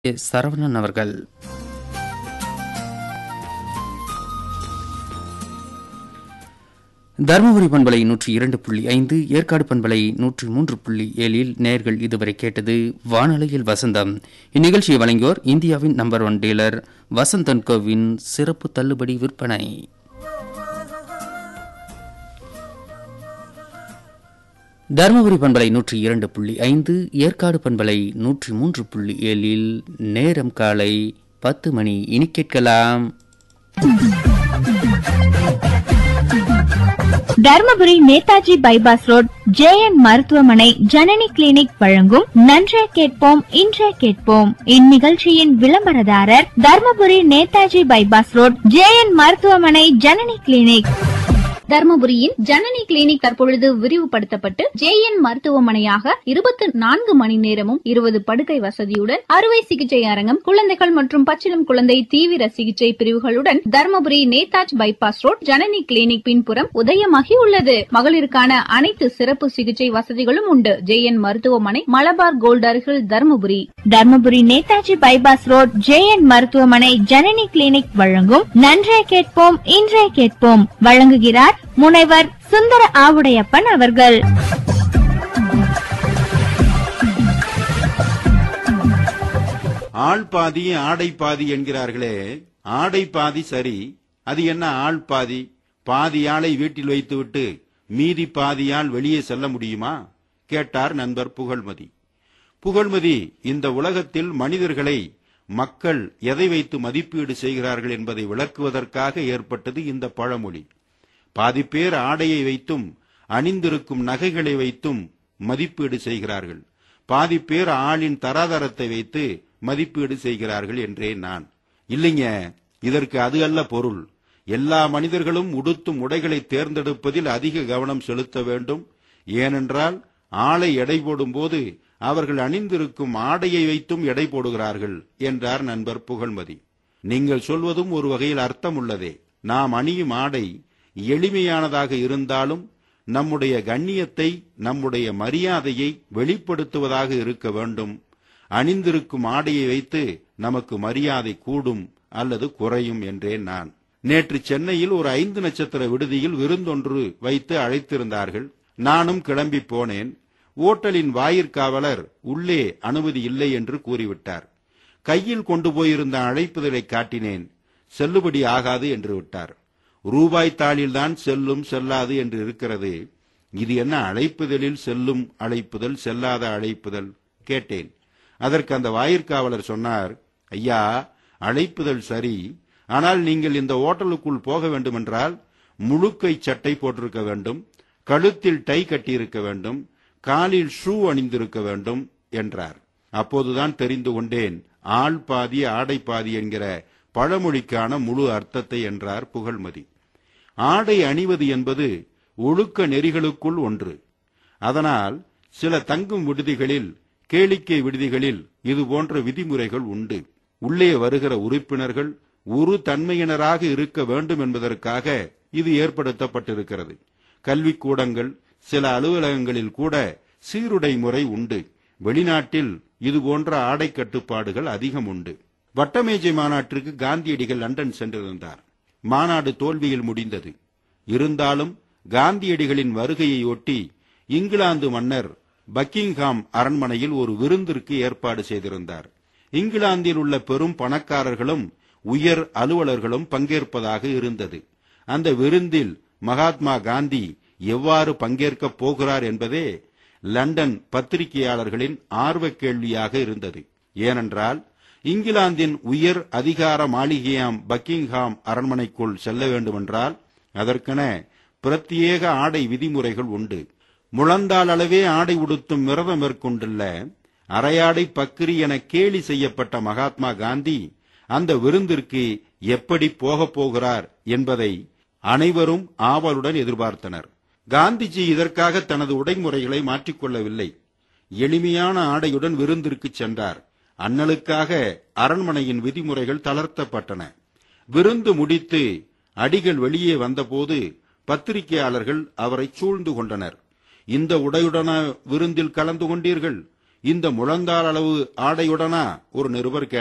ஏ. சரவணன் அவர்கள் தருமபுரி பண்பலை நூற்றி இரண்டு புள்ளி ஐந்து ஏற்காடு பண்பலை நூற்றி மூன்று புள்ளி ஏழில் நேர்கள் இதுவரை கேட்டது வானொலியில் வசந்தம் இந்நிகழ்ச்சியை வழங்கியோர் இந்தியாவின் நம்பர் ஒன் டீலர் வசந்தன் கோவின் சிறப்பு தள்ளுபடி விற்பனை தருமபுரி பண்பலை நூற்றி இரண்டு புள்ளி ஐந்து ஏற்காடு பண்பலை நூற்றி மூன்று புள்ளி ஏழில் நேரம் காலை பத்து மணி இனி கேட்கலாம் Dharmapuri Netaji bypass road JN மருத்துவமனை ஜனனி கிளினிக் வழங்கும் நன்றே கேட்போம் இன்றே கேட்போம் இந்நிகழ்ச்சியின் விளம்பரதாரர் Dharmapuri Netaji bypass road JN மருத்துவமனை ஜனனி கிளினிக் தர்மபுரியின் ஜனனி கிளினிக் தற்பொழுது விரிவுபடுத்தப்பட்டு ஜேஎன் மருத்துவமனையாக இருபத்தி நான்கு மணி நேரமும் இருபது படுக்கை வசதியுடன் அறுவை சிகிச்சை அரங்கம் குழந்தைகள் மற்றும் பச்சிளம் குழந்தை தீவிர சிகிச்சை பிரிவுகளுடன் Dharmapuri Netaji bypass road Janani clinic பின்புறம் உதயமாகி உள்ளது மகளிருக்கான அனைத்து சிறப்பு சிகிச்சை வசதிகளும் உண்டு ஜேஎன் மருத்துவமனை மலபார் கோல்ட் அருகில் Dharmapuri Dharmapuri Netaji bypass road JN மருத்துவமனை ஜனனி கிளினிக் வழங்கும் நன்றே கேட்போம் இன்றே கேட்போம் வழங்குகிறார் முனைவர் சுந்தர ஆவுடையப்பன் அவர்கள் ஆள் பாதி ஆடை பாதி என்கிறார்களே ஆடை பாதி சரி அது என்ன ஆள் பாதி பாதி ஆளை வீட்டில் வைத்துவிட்டு மீதி பாதியால் வெளியே செல்ல முடியுமா கேட்டார் நண்பர் புகழ்மதி புகழ்மதி இந்த உலகத்தில் மனிதர்களை மக்கள் எதை வைத்து மதிப்பீடு செய்கிறார்கள் என்பதை விளக்குவதற்காக ஏற்பட்டது இந்த பழமொழி பாதி பேர் ஆடையை வைத்தும் அணிந்திருக்கும் நகைகளை வைத்தும் மதிப்பீடு செய்கிறார்கள் பாதி பேர் ஆளின் தராதரத்தை வைத்து மதிப்பீடு செய்கிறார்கள் என்றேன் நான் இல்லைங்க இதற்கு அது அல்ல பொருள் எல்லா மனிதர்களும் உடுத்தும் உடைகளை தேர்ந்தெடுப்பதில் அதிக கவனம் செலுத்த வேண்டும் ஏனென்றால் ஆளை எடை போடும்போது அவர்கள் அணிந்திருக்கும் ஆடையை வைத்தும் எடை போடுகிறார்கள் என்றார் நண்பர் புகழ்மதி நீங்கள் சொல்வதும் ஒரு வகையில் அர்த்தம் உள்ளதே நாம் அணியும் ஆடை எளிமையானதாக இருந்தாலும் நம்முடைய கண்ணியத்தை நம்முடைய மரியாதையை வெளிப்படுத்துவதாக இருக்க வேண்டும் அணிந்திருக்கும் ஆடையை வைத்து நமக்கு மரியாதை கூடும் அல்லது குறையும் என்றேன் நான் நேற்று சென்னையில் ஒரு ஐந்து நட்சத்திர விடுதியில் விருந்தொன்று வைத்து அழைத்திருந்தார்கள் நானும் கிளம்பி போனேன் ஓட்டலின் வாயிற்காவலர் உள்ளே அனுமதி இல்லை என்று கூறிவிட்டார் கையில் கொண்டு போயிருந்த அழைப்புதலை காட்டினேன் செல்லுபடி ஆகாது என்று விட்டார் ரூபாய் தாளில்தான் செல்லும் செல்லாது என்று இருக்கிறது இது என்ன அழைப்புதலில் செல்லும் அழைப்புதல் செல்லாத அழைப்புதல் கேட்டேன் அதற்கு அந்த வாயிற்காவலர் சொன்னார் ஐயா அழைப்புதல் சரி ஆனால் நீங்கள் இந்த ஓட்டலுக்குள் போக வேண்டுமென்றால் முழுக்கை சட்டை போட்டிருக்க வேண்டும் கழுத்தில் டை கட்டியிருக்க வேண்டும் காலில் ஷூ அணிந்திருக்க வேண்டும் என்றார் அப்போதுதான் தெரிந்து கொண்டேன் ஆள் பாதி ஆடை பாதி என்கிற பழமொழிக்கான முழு அர்த்தத்தை என்றார் புகழ்மதி ஆடை அணிவது என்பது ஒழுக்க நெறிகளுக்குள் ஒன்று அதனால் சில தங்கும் விடுதிகளில் கேளிக்கை விடுதிகளில் இது போன்ற விதிமுறைகள் உண்டு உள்ளே வருகிற உறுப்பினர்கள் ஒரு தன்மையினராக இருக்க வேண்டும் என்பதற்காக இது ஏற்படுத்தப்பட்டிருக்கிறது கல்விக்கூடங்கள் சில அலுவலகங்களில் கூட சீருடை முறை உண்டு வெளிநாட்டில் இது போன்ற ஆடை கட்டுப்பாடுகள் அதிகம் உண்டு வட்டமேஜை மாநாட்டிற்கு காந்தியடிகள் லண்டன் சென்றிருந்தார் மாநாடு தோல்வியில் முடிந்தது இருந்தாலும் காந்தியடிகளின் வருகையை ஒட்டி இங்கிலாந்து மன்னர் பக்கிங்ஹாம் அரண்மனையில் ஒரு விருந்திற்கு ஏற்பாடு செய்திருந்தார் இங்கிலாந்தில் உள்ள பெரும் பணக்காரர்களும் உயர் அலுவலர்களும் பங்கேற்பதாக இருந்தது அந்த விருந்தில் மகாத்மா காந்தி எவ்வாறு பங்கேற்கப் போகிறார் என்பதே லண்டன் பத்திரிகையாளர்களின் ஆர்வ கேள்வியாக இருந்தது ஏனென்றால் இங்கிலாந்தின் உயர் அதிகார மாளிகையாம் பக்கிங்ஹாம் அரண்மனைக்குள் செல்ல வேண்டுமென்றால் அதற்கென பிரத்யேக ஆடை விதிமுறைகள் உண்டு முழந்தால் அளவே ஆடை உடுத்தும் விரதம் மேற்கொண்டுள்ள அரையாடை பக்கிரி என கேலி செய்யப்பட்ட மகாத்மா காந்தி அந்த விருந்திற்கு எப்படி போகப் போகிறார் என்பதை அனைவரும் ஆவலுடன் எதிர்பார்த்தனர் காந்திஜி இதற்காக தனது உடைமுறைகளை மாற்றிக்கொள்ளவில்லை எளிமையான ஆடையுடன் விருந்திற்கு சென்றார் அண்ணலுக்காக அரண்மனையின் விதிமுறைகள் தளர்த்தப்பட்டன விருந்து முடித்து அடிகள் வெளியே வந்தபோது பத்திரிகையாளர்கள் அவரை சூழ்ந்து கொண்டனர் இந்த உடையுடன விருந்தில் கலந்து கொண்டீர்கள் இந்த முழந்தாள் அளவு ஆடையுடனா ஒரு நிருபர் கேட்டார்